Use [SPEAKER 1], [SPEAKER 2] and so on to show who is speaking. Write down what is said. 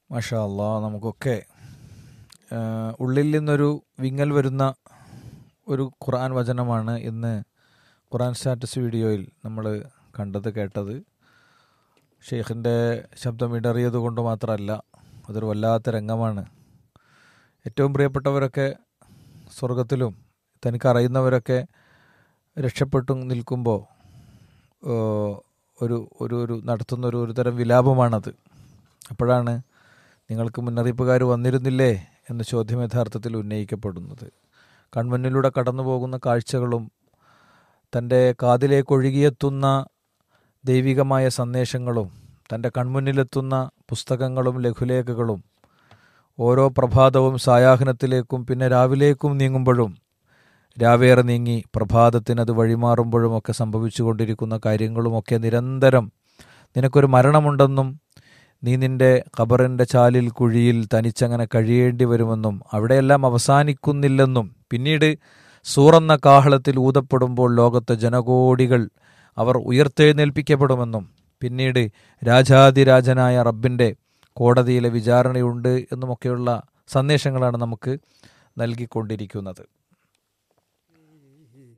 [SPEAKER 1] മാഷാ അല്ലാ നമുക്കൊക്കെ ആ, ഉള്ളിൽ നിന്നൊരു വിങ്ങൽ വരുന്ന ഒരു ഖുർആൻ വചനമാണ് ഇന്ന് ഖുർആൻ സ്റ്റാറ്റസ് വീഡിയോയിൽ നമ്മൾ കണ്ടത് കേട്ടത് ഷെയ്ഖിൻ്റെ ശബ്ദം ഇടറിയത് കൊണ്ട് മാത്രമല്ല അതൊരു വല്ലാത്ത രംഗമാണ് ഏറ്റവും പ്രിയപ്പെട്ടവരൊക്കെ സ്വർഗത്തിലും തനിക്കറിയുന്നവരൊക്കെ രക്ഷപ്പെട്ടു നിൽക്കുമ്പോൾ ഒരു ഒരു ഒരു നടത്തുന്ന ഒരു ഒരു തരം വിലാപമാണത് അപ്പോഴാണ് നിങ്ങൾക്ക് മുന്നറിയിപ്പുകാർ വന്നിരുന്നില്ലേ എന്ന ചോദ്യം യഥാർത്ഥത്തിൽ ഉന്നയിക്കപ്പെടുന്നത് കൺമുന്നിലൂടെ കടന്നു പോകുന്ന കാഴ്ചകളും തൻ്റെ കാതിലേക്ക് ഒഴുകിയെത്തുന്ന ദൈവികമായ സന്ദേശങ്ങളും തൻ്റെ കൺമുന്നിലെത്തുന്ന പുസ്തകങ്ങളും ലഘുലേഖകളും ഓരോ പ്രഭാതവും സായാഹ്നത്തിലേക്കും പിന്നെ രാവിലേക്കും നീങ്ങുമ്പോഴും രാവേറെ നീങ്ങി പ്രഭാതത്തിനത് വഴിമാറുമ്പോഴുമൊക്കെ സംഭവിച്ചുകൊണ്ടിരിക്കുന്ന കാര്യങ്ങളുമൊക്കെ നിരന്തരം നിനക്കൊരു മരണമുണ്ടെന്നും നീ നിന്റെ ഖബറിൻ്റെ ചാലിൽ കുഴിയിൽ തനിച്ചങ്ങനെ കഴിയേണ്ടി വരുമെന്നും അവിടെയെല്ലാം അവസാനിക്കുന്നില്ലെന്നും പിന്നീട് സൂറന്ന കാഹളത്തിൽ ഊതപ്പെടുമ്പോൾ ലോകത്തെ ജനകോടികൾ അവർ ഉയർത്തെഴുന്നേൽപ്പിക്കപ്പെടുമെന്നും പിന്നീട് രാജാതിരാജനായ റബ്ബിൻ്റെ കോടതിയിലെ വിചാരണയുണ്ട് എന്നുമൊക്കെയുള്ള സന്ദേശങ്ങളാണ് നമുക്ക് നൽകിക്കൊണ്ടിരിക്കുന്നത്